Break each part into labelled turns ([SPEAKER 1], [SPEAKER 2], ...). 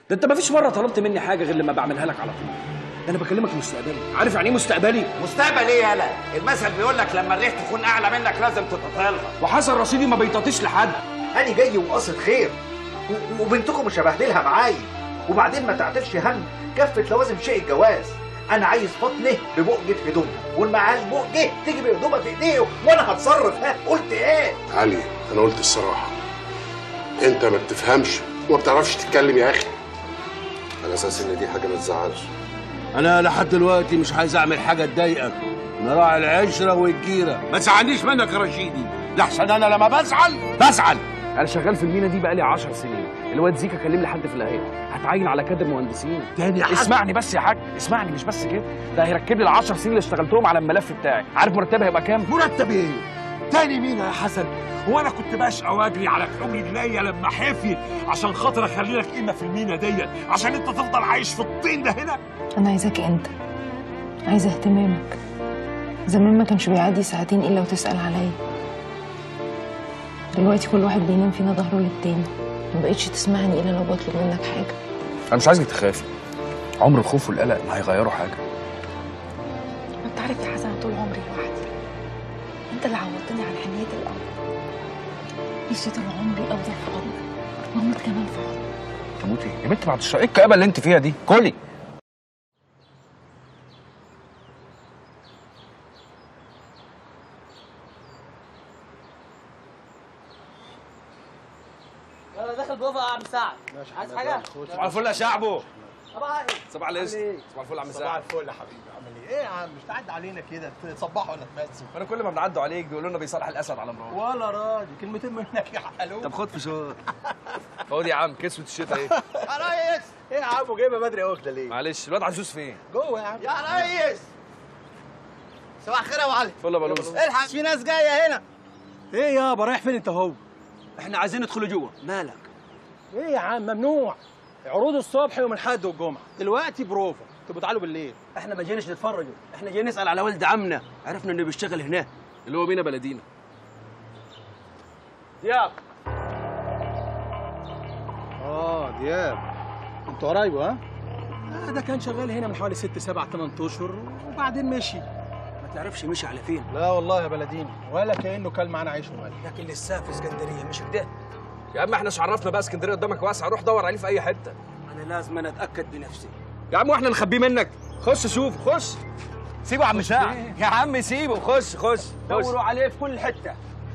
[SPEAKER 1] ده انت مفيش مره طلبت مني حاجه غير لما بعملها لك على طول ده انا بكلمك مستقبلي عارف يعني ايه مستقبلي
[SPEAKER 2] مستقبل ايه يالا المثل بيقول لك لما الريح تكون اعلى منك لازم تتطالها
[SPEAKER 1] وحسن رصيدي ما بيطاطيش لحد
[SPEAKER 3] انا جاي وقاصد خير و- وبنتكم مش هبهدلها معايا وبعدين ما تعتلش هم كفة لوازم شيء الجواز انا عايز فاطمه ببقجة هدومها والمعاش بقجة تيجي بهدومها في ايديه وانا هتصرف ها قلت ايه
[SPEAKER 4] علي انا قلت الصراحه انت ما بتفهمش وما بتعرفش تتكلم يا اخي على اساس ان دي حاجه ما تزعلش
[SPEAKER 5] انا لحد دلوقتي مش عايز اعمل حاجه تضايقك نراعي العشره والجيره ما تزعلنيش منك يا رشيدي لحسن انا لما بزعل بزعل
[SPEAKER 1] انا شغال في المينا دي بقالي 10 سنين الواد زيكا كلم لي حد في الهيئه هتعين على كادر مهندسين
[SPEAKER 5] تاني حد؟
[SPEAKER 1] اسمعني بس يا حاج اسمعني مش بس كده ده هيركب لي ال 10 سنين اللي اشتغلتهم على الملف بتاعي عارف مرتبي هيبقى كام
[SPEAKER 5] مرتب ايه تاني مين يا حسن هو انا كنت بشقى واجري على كحول رجليا لما حافي عشان خاطر اخلي لك قيمه في المينا ديت عشان انت تفضل عايش في الطين ده هنا
[SPEAKER 6] أنا عايزاك أنت عايزة اهتمامك زمان ما كانش بيعدي ساعتين إلا وتسأل عليا دلوقتي كل واحد بينام فينا ظهره للتاني ما بقتش تسمعني إلا لو بطلب منك حاجة
[SPEAKER 1] انا مش عايزك تخافي عمر الخوف والقلق ما هيغيروا حاجه
[SPEAKER 6] أنت عارف يا حسن أنا طول عمري لوحدي أنت اللي عودتني على حنية الأرض نفسي طول عمري أفضل في حضنك وأموت كمان في حضنك
[SPEAKER 1] تموتي يا بنت بعد الشر ايه الكآبه اللي انت فيها دي كلي
[SPEAKER 7] انا داخل بابا يا عم سعد عايز حاجه
[SPEAKER 1] صباح الفل يا شعبو
[SPEAKER 7] طبعا
[SPEAKER 1] صباح القشطه صباح الفل يا عم
[SPEAKER 8] صباح
[SPEAKER 1] سعد
[SPEAKER 8] الفل يا حبيبي عامل ايه؟ ايه يا عم مش تعدي علينا كده تصبحوا ولا تمسوا؟
[SPEAKER 1] انا كل ما بنعدوا عليك بيقولوا لنا بيصالح الاسد على مراته
[SPEAKER 8] ولا راضي كلمتين منك يحقلوك
[SPEAKER 1] طب خد فشار خد يا عم كسوة الشتاء ايه
[SPEAKER 8] يا ريس ايه يا عم جايبه بدري قوي كده ليه؟
[SPEAKER 1] معلش الواد عزوز فين
[SPEAKER 8] جوه يا عم
[SPEAKER 7] يا ريس صباح الخير يا معلم
[SPEAKER 1] فل يا بلوز
[SPEAKER 7] الحق في ناس جايه هنا
[SPEAKER 8] ايه يابا رايح فين انت هو؟
[SPEAKER 7] احنا عايزين ندخل جوه مالك
[SPEAKER 8] ايه يا عم ممنوع عروض الصبح يوم الاحد والجمعه دلوقتي بروفا تبقوا تعالوا بالليل
[SPEAKER 7] احنا ما جيناش نتفرج احنا جايين نسال على ولد عمنا عرفنا انه بيشتغل هناك
[SPEAKER 1] اللي هو مينا بلدينا
[SPEAKER 7] دياب
[SPEAKER 8] اه دياب انتوا قرايبه ها؟ آه ده كان شغال هنا من حوالي ست سبع ثمان اشهر وبعدين مشي
[SPEAKER 7] ما تعرفش مشي على فين
[SPEAKER 8] لا والله يا بلديني ولا كانه كل معانا عيش وملح
[SPEAKER 7] لكن لسه في اسكندريه مش كده
[SPEAKER 1] يا عم احنا مش عرفنا بقى اسكندريه قدامك واسعه روح دور عليه في اي حته
[SPEAKER 7] انا لازم أنا اتاكد بنفسي
[SPEAKER 1] يا عم واحنا نخبيه منك خش شوف خش سيبه يا عم سعد يا عم سيبه خش خش
[SPEAKER 7] دوروا عليه في كل حته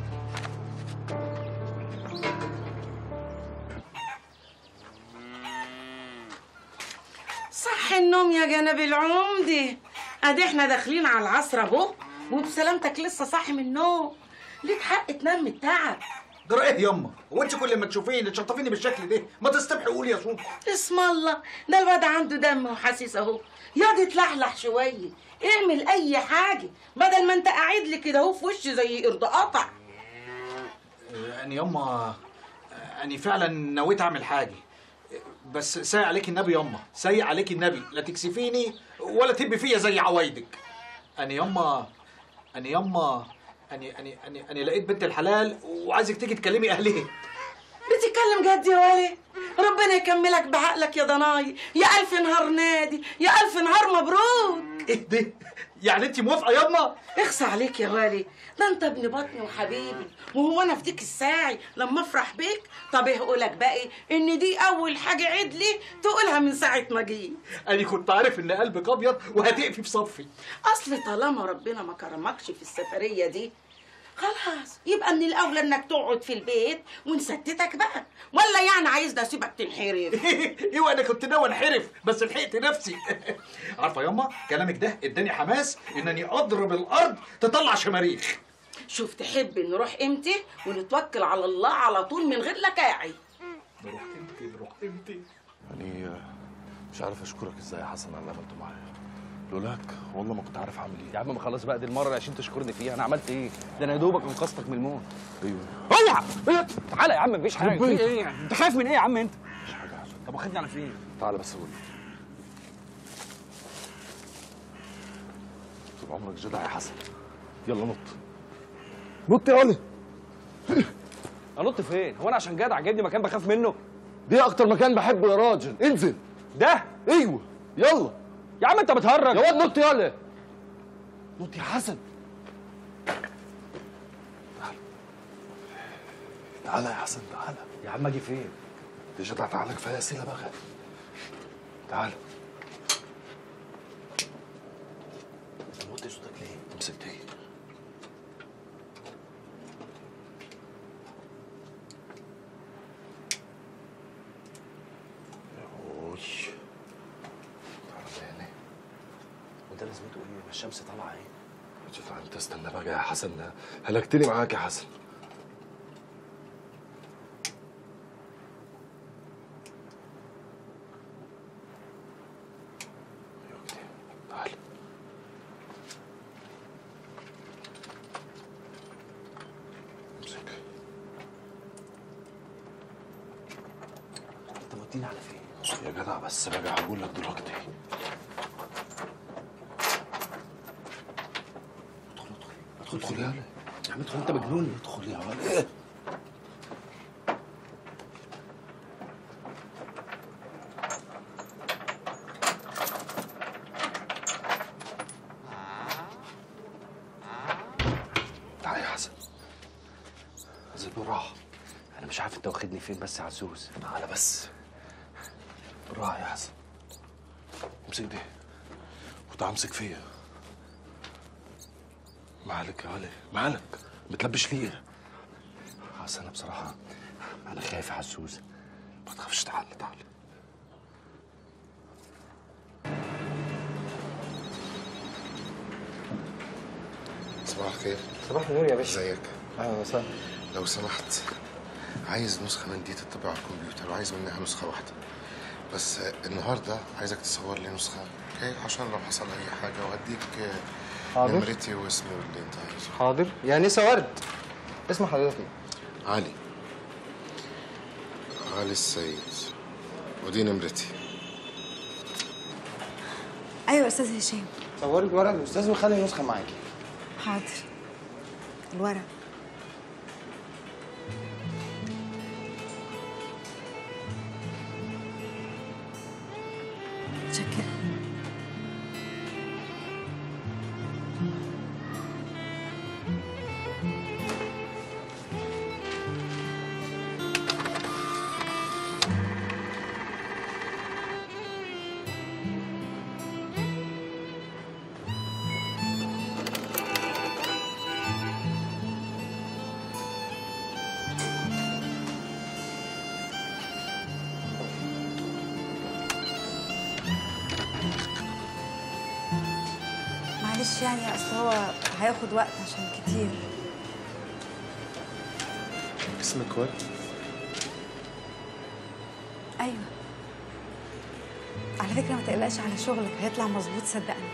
[SPEAKER 9] صح النوم يا جنب العمدة ادي احنا داخلين على العصر اهو وبسلامتك لسه صاحي من النوم ليك حق تنام من التعب
[SPEAKER 3] جرى ايه ياما هو انت كل ما تشوفيني تشطفيني بالشكل ده ما تستبحي قولي يا سوق
[SPEAKER 9] اسم الله ده الواد عنده دم وحاسس اهو ياض يتلحلح شويه اعمل اي حاجه بدل ما انت قاعد لي كده اهو في وشي زي قرد قطع
[SPEAKER 3] يعني ياما أنا فعلا نويت أعمل حاجة بس ساي عليك النبي ياما ساي عليك النبي لا تكسفيني ولا تبي فيا زي عوايدك أنا ياما أنا ياما أنا أنا أنا أنا لقيت بنت الحلال وعايزك تيجي تكلمي أهلها
[SPEAKER 9] بتتكلم جد يا ولي ربنا يكملك بعقلك يا ضناي يا الف نهار نادي يا الف نهار مبروك
[SPEAKER 3] إيه ده؟ يعني أنت موافقة ياما؟
[SPEAKER 9] اخصى عليك يا والي ده انت ابن بطني وحبيبي وهو انا في ديك الساعي لما افرح بيك طب ايه اقولك بقى إيه؟ ان دي اول حاجه عيد لي تقولها من ساعه ما جيت
[SPEAKER 3] أنا كنت عارف إن قلبك أبيض وهتقفي في صفي
[SPEAKER 9] اصل طالما ربنا ما كرمكش في السفريه دي خلاص يبقى من الاولى انك تقعد في البيت ونستتك بقى ولا يعني عايزني اسيبك تنحرف
[SPEAKER 3] ايوه انا كنت ناوي انحرف بس لحقت نفسي عارفه ياما كلامك ده اداني حماس انني اضرب الارض تطلع شماريخ
[SPEAKER 9] شوف تحب نروح امتى ونتوكل على الله على طول من غير لكاعي
[SPEAKER 3] نروح امتى نروح امتى
[SPEAKER 4] يعني آه، مش عارف اشكرك ازاي يا حسن على اللي عملته معايا لولاك والله ما كنت عارف اعمل ايه
[SPEAKER 1] يا عم ما خلاص بقى دي المره اللي عشان تشكرني فيها انا عملت ايه ده انا يا دوبك انقذتك من الموت
[SPEAKER 4] ايوه
[SPEAKER 1] اوعى إيه؟ تعالى يا عم مفيش حاجه في
[SPEAKER 4] ربنا.
[SPEAKER 1] ايه يعني؟ انت خايف من ايه يا عم انت
[SPEAKER 4] مش حاجه يا حسن
[SPEAKER 1] طب واخدني على فين
[SPEAKER 4] تعالى بس قول طول عمرك جدع يا حسن يلا نط نط يا ولد
[SPEAKER 1] انط فين هو انا عشان جدع جايبني مكان بخاف منه دي اكتر مكان بحبه يا راجل انزل ده ايوه يلا يا عم انت بتهرج يا واد نط يلا نط يا حسن
[SPEAKER 4] تعالى يا حسن تعالى
[SPEAKER 1] يا عم اجي فين
[SPEAKER 4] دي جدع تعالى كفايه اسئله بقى تعالى
[SPEAKER 1] وطي صوتك ليه
[SPEAKER 4] امسك دي اوي تعالى هنا
[SPEAKER 1] وده لازمته ايه ما الشمس طالعه اهي
[SPEAKER 4] جدع انت استنى بقى يا حسن هلكتني معاك يا حسن تعال امسك
[SPEAKER 1] انت موديني على فين
[SPEAKER 4] يا جدع بس بقى هقول لك دلوقتي ادخل ادخل يا ولد
[SPEAKER 1] يا عم ادخل انت مجنون
[SPEAKER 4] ادخل يا ولد تعال يا حسن انزل بالراحه
[SPEAKER 1] انا مش عارف انت واخدني فين بس يا عزوز
[SPEAKER 4] تعالى بس بالراحه يا حسن امسك دي وتعال امسك فيا مالك يا ولد مالك بتلبش ليه
[SPEAKER 1] اصل انا بصراحه انا خايف يا عزوز
[SPEAKER 4] ما تخافش تعال تعال صباح الخير
[SPEAKER 1] صباح النور يا باشا
[SPEAKER 4] ازيك
[SPEAKER 1] اهلا وسهلا
[SPEAKER 4] لو سمحت عايز نسخة من دي تطبع على الكمبيوتر وعايز منها نسخة واحدة بس النهاردة عايزك تصور لي نسخة اوكي عشان لو حصل أي حاجة وهديك
[SPEAKER 1] حاضر.
[SPEAKER 4] نمرتي واسمي واللي أنت عايزه
[SPEAKER 1] حاضر يا نسا ورد اسم حضرتك ايه؟
[SPEAKER 4] علي علي السيد ودي نمرتي
[SPEAKER 6] ايوه استاذ هشام
[SPEAKER 7] صوري الورق الاستاذ وخلي نسخه معاكي
[SPEAKER 6] حاضر الورق شكرا معلش يعني اصل هو هياخد وقت عشان كتير
[SPEAKER 4] اسمك ورد
[SPEAKER 6] ايوه على فكره ما تقلقش على شغلك هيطلع مظبوط صدقني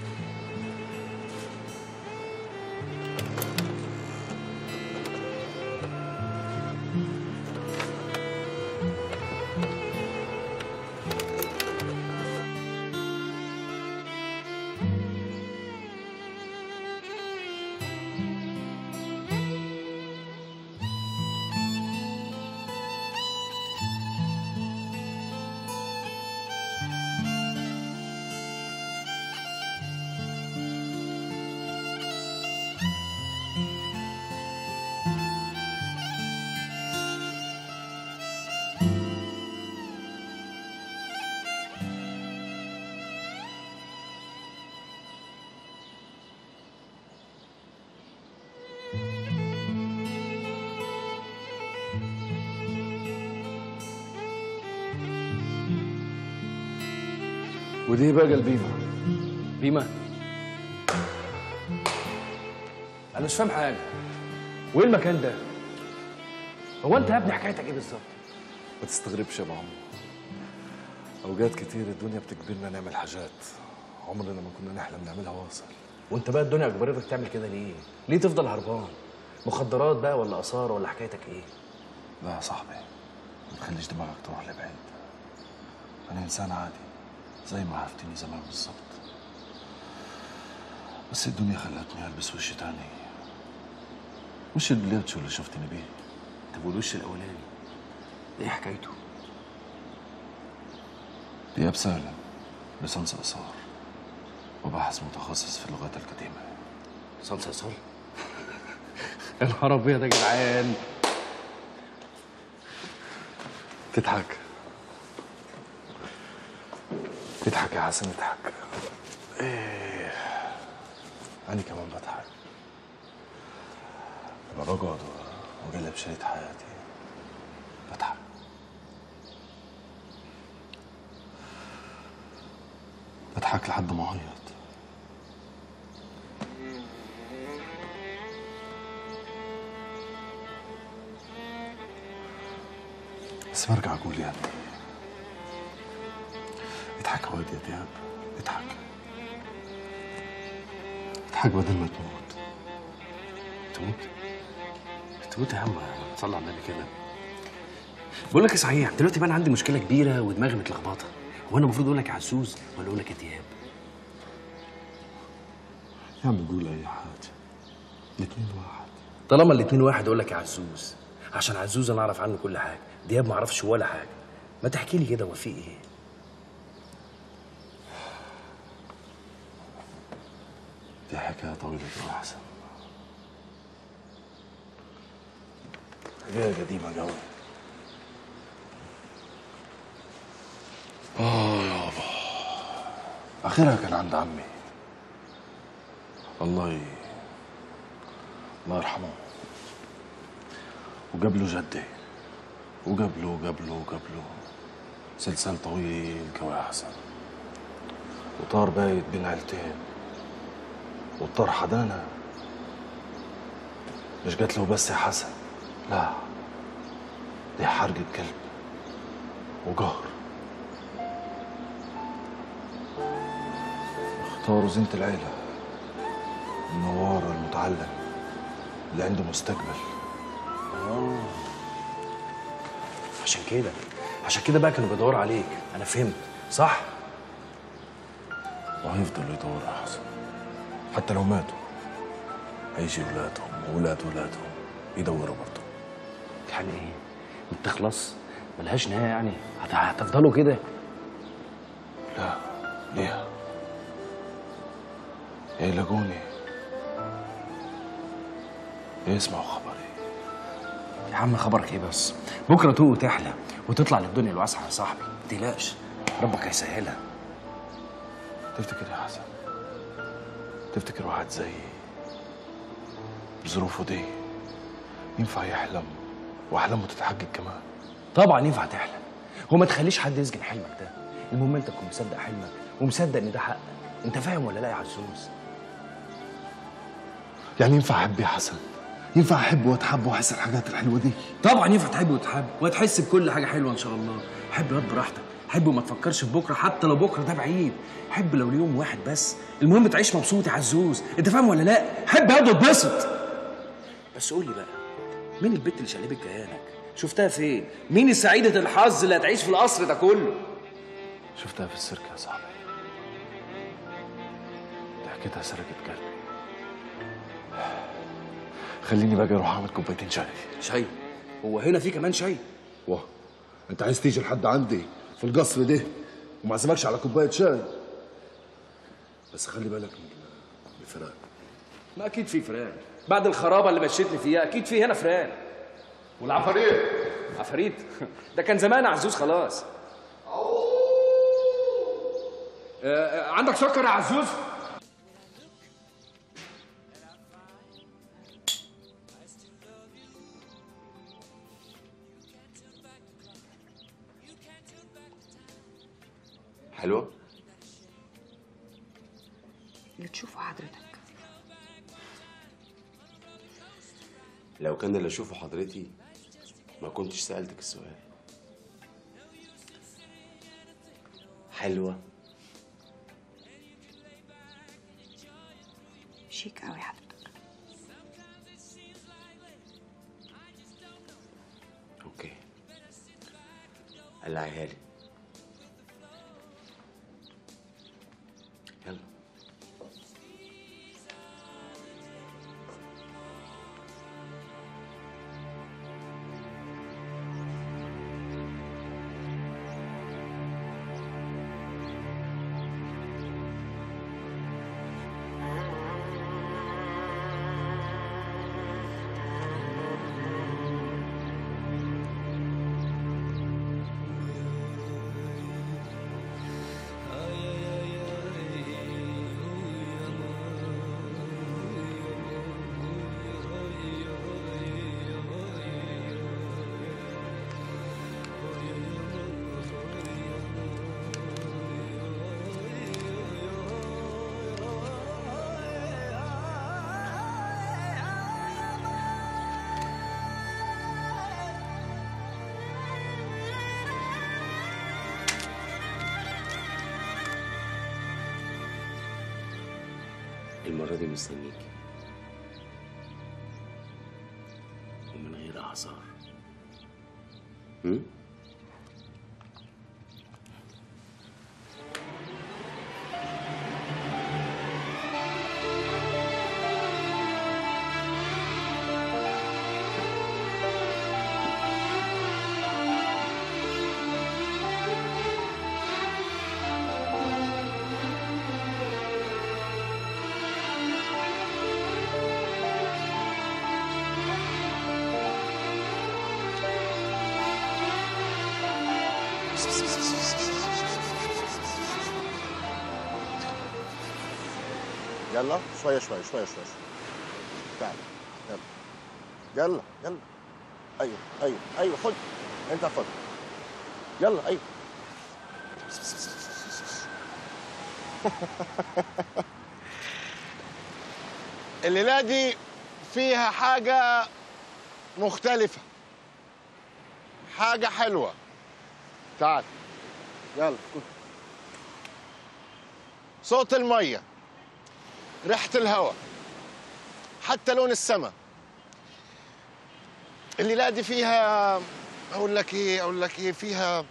[SPEAKER 1] ودي بقى البيمة بيمة انا مش فاهم حاجه وايه المكان ده هو انت يا ابني حكايتك ايه بالظبط
[SPEAKER 4] ما تستغربش يا ابو عمرو اوقات كتير الدنيا بتجبرنا نعمل حاجات عمرنا ما كنا نحلم نعملها واصل
[SPEAKER 1] وانت بقى الدنيا اجبرتك تعمل كده ليه ليه تفضل هربان مخدرات بقى ولا اثار ولا حكايتك ايه
[SPEAKER 4] لا يا صاحبي ما تخليش دماغك تروح لبعيد انا انسان عادي زي ما عرفتني زمان بالظبط بس الدنيا خلتني البس وش تاني وش البليتشو اللي شفتني بيه
[SPEAKER 1] طب والوش الاولاني ايه حكايته دياب سالم ليسانس آثار وباحث متخصص في اللغات القديمة
[SPEAKER 7] ليسانس آثار؟
[SPEAKER 1] يا نهار أبيض يا جدعان تضحك تضحك يا حسن اضحك ايه أنا كمان بضحك لما بقعد وأقلب شريط حياتي بضحك بضحك لحد ما أعيط بس برجع أقول يعني اضحك يا واد يا دياب اضحك اضحك بدل ما تموت
[SPEAKER 7] تموت تموت يا عم صلي على النبي كده بقول لك إيه صحيح دلوقتي بقى انا عندي مشكله كبيره ودماغي متلخبطه هو انا المفروض اقول لك يا عزوز ولا اقول لك يا دياب
[SPEAKER 1] يا عم قول أي حاجة الاتنين واحد
[SPEAKER 7] طالما الاتنين واحد اقول لك يا عزوز عشان عزوز انا اعرف عنه كل حاجه دياب ما اعرفش ولا حاجه ما تحكي لي كده هو في ايه
[SPEAKER 1] دي حكاية طويلة يا حسن حكاية قديمة قوي آه يابا آخرها كان عند عمي الله ي... الله يرحمه وجاب له جدي وجاب له وجاب له وجاب له سلسال طويل قوي يا حسن وطار بايت بين عيلتين والطار حدانا مش جات له بس يا حسن لا دي حرقة كلب وقهر اختاروا زينة العيلة النوار المتعلم اللي عنده مستقبل
[SPEAKER 7] اه عشان كده عشان كده بقى كانوا بيدوروا عليك انا فهمت صح
[SPEAKER 1] وهيفضلوا يدوروا يا حسن حتى لو ماتوا هيجي ولادهم وولاد ولادهم يدوروا برضه
[SPEAKER 7] يعني ايه ما بتخلص ملهاش نهايه يعني هت- هتفضلوا كده
[SPEAKER 1] لا ليه يا يلاقوني يا يسمعوا خبري
[SPEAKER 7] يا عم خبرك ايه بس بكره تقوم وتحلى وتطلع للدنيا الواسعه يا صاحبي ما تقلقش ربك هيسهلها
[SPEAKER 1] تفتكر يا حسن تفتكر واحد زيي بظروفه دي ينفع يحلم واحلامه تتحقق كمان
[SPEAKER 7] طبعا ينفع تحلم وما تخليش حد يسجن حلمك ده المهم انت تكون مصدق حلمك ومصدق ان ده حقك انت فاهم ولا لا يا عزوز
[SPEAKER 1] يعني ينفع احب يا حسن ينفع احب واتحب واحس الحاجات الحلوه دي
[SPEAKER 7] طبعا ينفع تحب وتحب وتحس بكل حاجه حلوه ان شاء الله حب ياض براحتك حب وما تفكرش في بكره حتى لو بكره ده بعيد حب لو ليوم واحد بس المهم تعيش مبسوط يا عزوز انت فاهم ولا لا حب ياض واتبسط بس قول لي بقى مين البت اللي شقلبت كيانك شفتها فين مين السعيده الحظ اللي هتعيش في القصر ده كله
[SPEAKER 1] شفتها في السيرك يا صاحبي ضحكتها سرقت قلبي خليني بقى اروح اعمل كوبايتين شاي
[SPEAKER 7] شاي هو هنا في كمان شاي
[SPEAKER 4] واه انت عايز تيجي لحد عندي في القصر ده وما عزمكش على كوبايه شاي بس خلي بالك من من الفراق
[SPEAKER 7] ما اكيد في فران بعد الخرابه اللي مشيتني فيها اكيد في هنا فران والعفاريت عفاريت ده كان زمان عزوز خلاص آه، آه، عندك سكر يا عزوز
[SPEAKER 10] حلوة؟
[SPEAKER 6] اللي تشوفه حضرتك
[SPEAKER 10] لو كان اللي اشوفه حضرتي ما كنتش سألتك السؤال حلوة
[SPEAKER 6] شيك قوي حضرتك
[SPEAKER 10] اوكي قلعيها لي يلا المرة دي مستنيكي ومن غير أعذار هم؟
[SPEAKER 4] يلا شويه شويه شويه شويه تعال يلا يلا يلا ايوه ايوه ايوه خد انت خد يلا ايوه الليله دي فيها حاجه مختلفه حاجه حلوه تعال يلا صوت الميه ريحة الهواء حتى لون السماء الليلة دي فيها أقول لك إيه أقول لك إيه فيها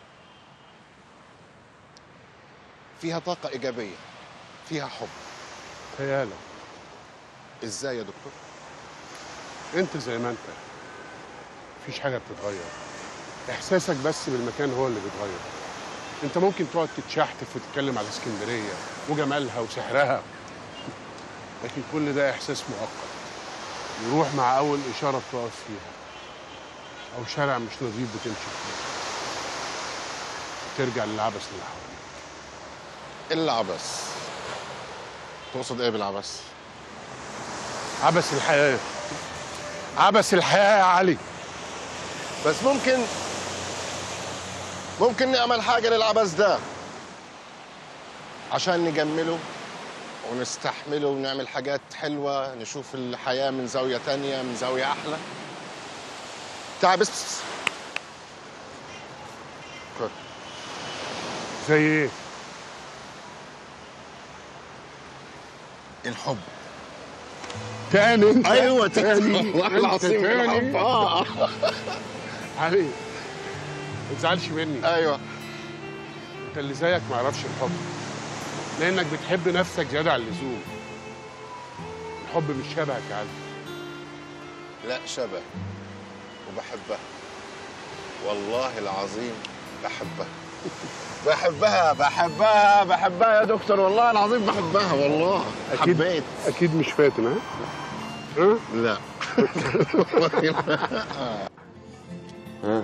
[SPEAKER 4] فيها طاقة إيجابية فيها حب
[SPEAKER 11] خيالك
[SPEAKER 4] إزاي يا دكتور؟
[SPEAKER 11] انت زي ما انت مفيش حاجه بتتغير احساسك بس بالمكان هو اللي بيتغير انت ممكن تقعد تتشحتف وتتكلم على اسكندريه وجمالها وسحرها لكن كل ده احساس مؤقت يروح مع اول اشاره بتقف فيها او شارع مش نظيف بتمشي فيه ترجع للعبث اللي حواليك
[SPEAKER 4] العبث تقصد إيه بالعبث؟
[SPEAKER 11] عبث الحياه عبث الحياه يا علي
[SPEAKER 4] بس ممكن ممكن نعمل حاجة للعبث ده عشان نجمله ونستحمله ونعمل حاجات حلوة نشوف الحياة من زاوية تانية من زاوية أحلى تعال بس بس خد.
[SPEAKER 11] زي ايه
[SPEAKER 4] الحب
[SPEAKER 11] تاني انت
[SPEAKER 4] أيوة
[SPEAKER 11] تاني
[SPEAKER 4] والله
[SPEAKER 11] انت
[SPEAKER 4] العظيم
[SPEAKER 11] تاني
[SPEAKER 4] الحب آه
[SPEAKER 11] علي ما تزعلش مني
[SPEAKER 4] أيوة
[SPEAKER 11] انت اللي زيك ما يعرفش الحب لانك بتحب نفسك زياده عن اللزوم الحب مش شبهك يا علي
[SPEAKER 4] لا شبه وبحبها والله العظيم بحبها بحبها بحبها بحبها يا دكتور والله العظيم بحبها والله حبيت
[SPEAKER 11] اكيد مش فاتن ها ها
[SPEAKER 4] لا
[SPEAKER 10] ها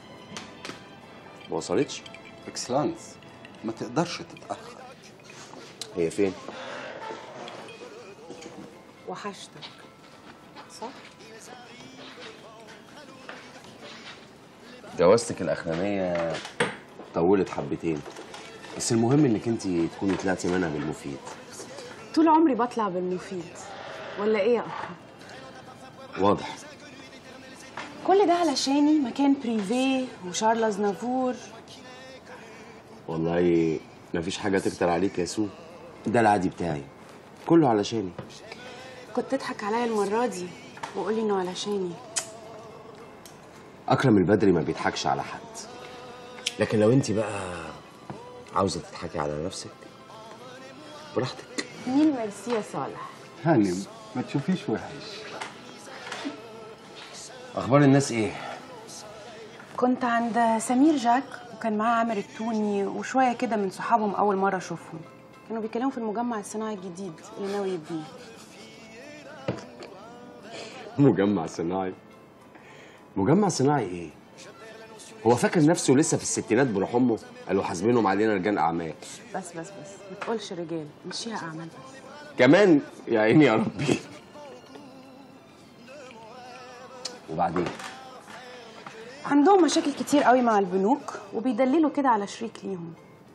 [SPEAKER 10] ما وصلتش
[SPEAKER 12] اكسلانس ما تقدرش تتاخر
[SPEAKER 10] هي فين
[SPEAKER 9] وحشتك صح؟
[SPEAKER 10] جوازتك الاخرانيه طولت حبتين بس المهم انك انت تكوني طلعتي منها بالمفيد
[SPEAKER 13] طول عمري بطلع بالمفيد ولا ايه يا اكرم
[SPEAKER 10] واضح
[SPEAKER 13] كل ده علشاني مكان بريفيه وشارلز نافور
[SPEAKER 10] والله مفيش حاجه تكتر عليك يا سو ده العادي بتاعي كله علشاني
[SPEAKER 13] كنت تضحك عليا المره دي وقولي انه علشاني
[SPEAKER 10] اكرم البدري ما بيضحكش على حد لكن لو انت بقى عاوزه تضحكي على نفسك براحتك
[SPEAKER 13] مين ميرسي يا صالح
[SPEAKER 12] هانم ما تشوفيش وحش
[SPEAKER 10] اخبار الناس ايه
[SPEAKER 13] كنت عند سمير جاك وكان معاه عامر التوني وشويه كده من صحابهم اول مره اشوفهم كانوا بيتكلموا في المجمع الصناعي الجديد اللي ناوي يبنيه
[SPEAKER 10] مجمع صناعي مجمع صناعي ايه هو فاكر نفسه لسه في الستينات بروح امه قالوا حاسبينهم علينا رجال اعمال
[SPEAKER 13] بس بس بس ما تقولش رجال مشيها اعمال بس
[SPEAKER 10] كمان يا عيني يا ربي وبعدين
[SPEAKER 13] عندهم مشاكل كتير قوي مع البنوك وبيدللوا كده على شريك ليهم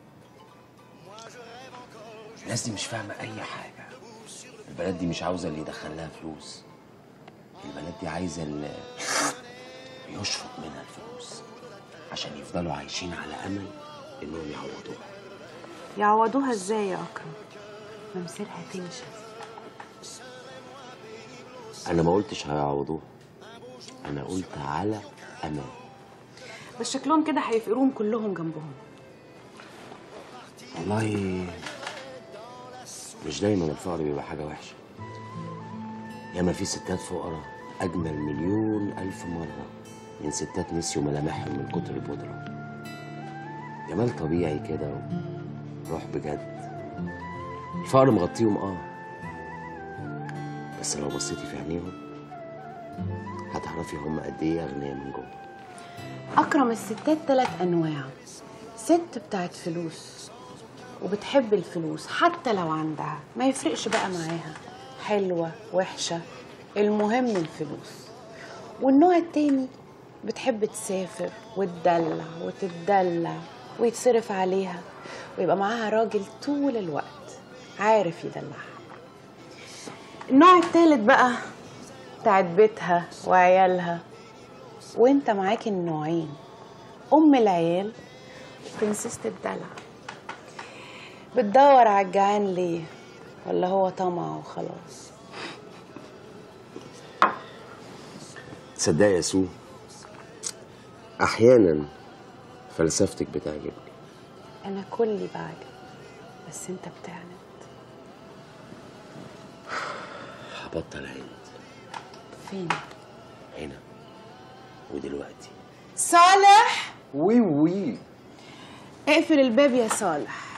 [SPEAKER 10] الناس دي مش فاهمه اي حاجه البلد دي مش عاوزه اللي يدخل لها فلوس البلد دي عايزه اللي يشفط منها الفلوس عشان يفضلوا عايشين على امل انهم يعوضوها
[SPEAKER 13] يعوضوها ازاي يا اكرم ممثلها تنشف
[SPEAKER 10] انا ما قلتش هيعوضوها انا قلت على امان
[SPEAKER 13] بس شكلهم كده هيفقروهم كلهم جنبهم
[SPEAKER 10] والله مش دايما الفقر بيبقى حاجة وحشة ياما في ستات فقراء أجمل مليون ألف مرة من ستات نسيوا ملامحهم من كتر البودرة جمال طبيعي كده وروح بجد الفقر مغطيهم اه بس لو بصيتي في عينيهم هتعرفي هم قد ايه أغنياء من جوه
[SPEAKER 13] أكرم الستات ثلاث أنواع ست بتاعت فلوس وبتحب الفلوس حتى لو عندها ما يفرقش بقى معاها حلوة وحشة المهم الفلوس والنوع التاني بتحب تسافر وتدلع وتتدلع ويتصرف عليها ويبقى معاها راجل طول الوقت عارف يدلعها النوع التالت بقى بتاعت بيتها وعيالها وانت معاك النوعين ام العيال وبرنسيسة الدلع بتدور على الجعان ليه ولا هو طمع وخلاص
[SPEAKER 10] تصدقي يا سو أحيانا فلسفتك بتعجبني
[SPEAKER 13] انا كلي بعجب بس انت بتعند
[SPEAKER 10] هبطل عند
[SPEAKER 13] فين
[SPEAKER 10] هنا ودلوقتي
[SPEAKER 13] صالح
[SPEAKER 12] وي وي
[SPEAKER 13] اقفل الباب يا صالح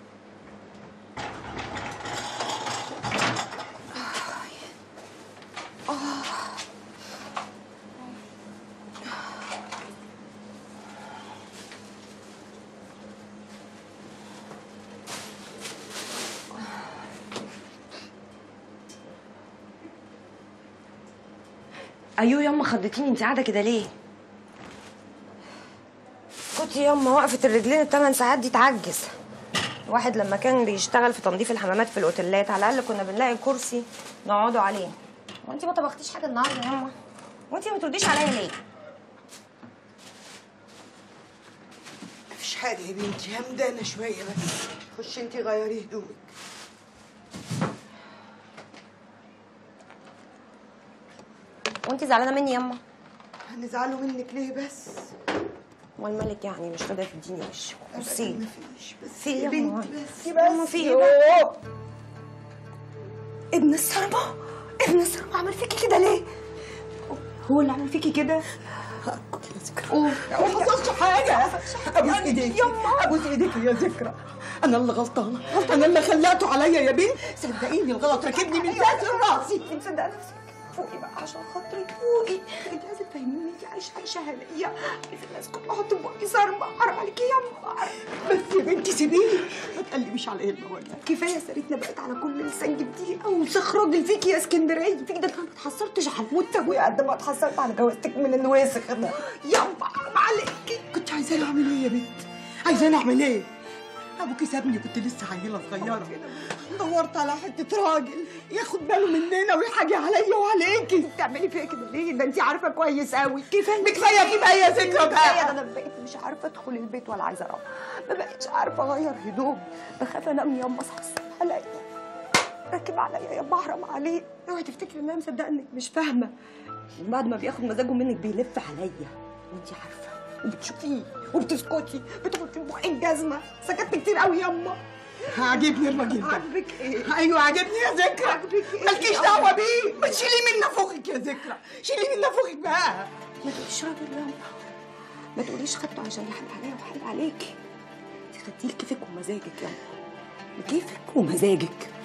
[SPEAKER 14] ايوه ياما خضتيني انت قاعده كده ليه كنت ياما وقفه الرجلين الثمان ساعات دي تعجز الواحد لما كان بيشتغل في تنظيف الحمامات في الاوتيلات على الاقل كنا بنلاقي كرسي نقعدوا عليه وانت ما طبختيش حاجه النهارده ياما وانت ما ترديش عليا ليه
[SPEAKER 15] مفيش حاجة يا بنتي همدانة شوية بس خشي انتي غيري هدومك
[SPEAKER 14] وانت زعلانه مني ياما
[SPEAKER 15] هنزعلوا منك ليه بس
[SPEAKER 14] امال مالك يعني مش راضيه تديني وش بصي
[SPEAKER 15] مفيش بس
[SPEAKER 14] في
[SPEAKER 15] يا
[SPEAKER 14] ياما
[SPEAKER 15] بنتي بس
[SPEAKER 14] ياما
[SPEAKER 15] بس
[SPEAKER 14] في
[SPEAKER 15] يوه.
[SPEAKER 14] ايه ابن الصرمه ابن الصرمه عمل فيكي كده ليه هو اللي عمل فيكي كده
[SPEAKER 15] ما حصلش حاجة ابوس ايديك ابوس ايديك يا ذكرى انا اللي غلطانة انا اللي خلقته عليا يا بنت صدقيني الغلط راكبني من تحت راسي
[SPEAKER 14] انت مصدقه نفسك فوقي بقى عشان خاطري فوقي انت عايزه تفهميني انت عايشه عيشه هنيه عايزه الناس كلها احط في بقي صرمه حرام عليكي يا أم.
[SPEAKER 15] بس يا بنتي سيبيني ما تقلبيش على ايه ولا
[SPEAKER 14] كفايه سيرتنا بقت على كل لسان جبتيه او مسخ راجل فيكي يا اسكندريه فيك ده انا ما اتحسرتش على موت ابويا قد ما اتحسرت على جوازتك من الوسخ ده
[SPEAKER 15] يابا حرام عليكي كنت عايزاني اعمل ايه يا بنت عايزاني اعمل ايه ابوكي سابني كنت لسه عيله صغيره دورت على حته راجل ياخد باله مننا ويحاجي عليا وعليكي
[SPEAKER 14] بتعملي فيا كده ليه ده انت عارفه كويس قوي كفايه
[SPEAKER 15] كفايه كفايه يا ذكرى
[SPEAKER 14] كفايه ده
[SPEAKER 15] بقى
[SPEAKER 14] انا بقيت مش عارفه ادخل البيت ولا عايزه اروح ما بقتش عارفه اغير هدوم بخاف انام يوم اصحى الصبح الاقي راكب عليا يا بحرم عليه اوعي تفتكري ان انا مصدقه انك مش فاهمه وبعد ما بياخد مزاجه منك بيلف عليا وانت عارفه وبتشوفيه وبتسكتي بتاخدي بقك جزمه سكت كتير قوي ياما
[SPEAKER 15] عاجبني الراجل ده
[SPEAKER 14] عاجبك ايه؟
[SPEAKER 15] ايوه عاجبني يا ذكرى
[SPEAKER 14] عاجبك ايه؟
[SPEAKER 15] مالكيش دعوه بيه ما تشيلي من نافوخك يا ذكرى شيلي من نافوخك بقى
[SPEAKER 14] ما تقوليش راجل ياما ما تقوليش خدته عشان يحل عليا وحل عليكي انت خدتيه لكيفك ومزاجك ياما لكيفك ومزاجك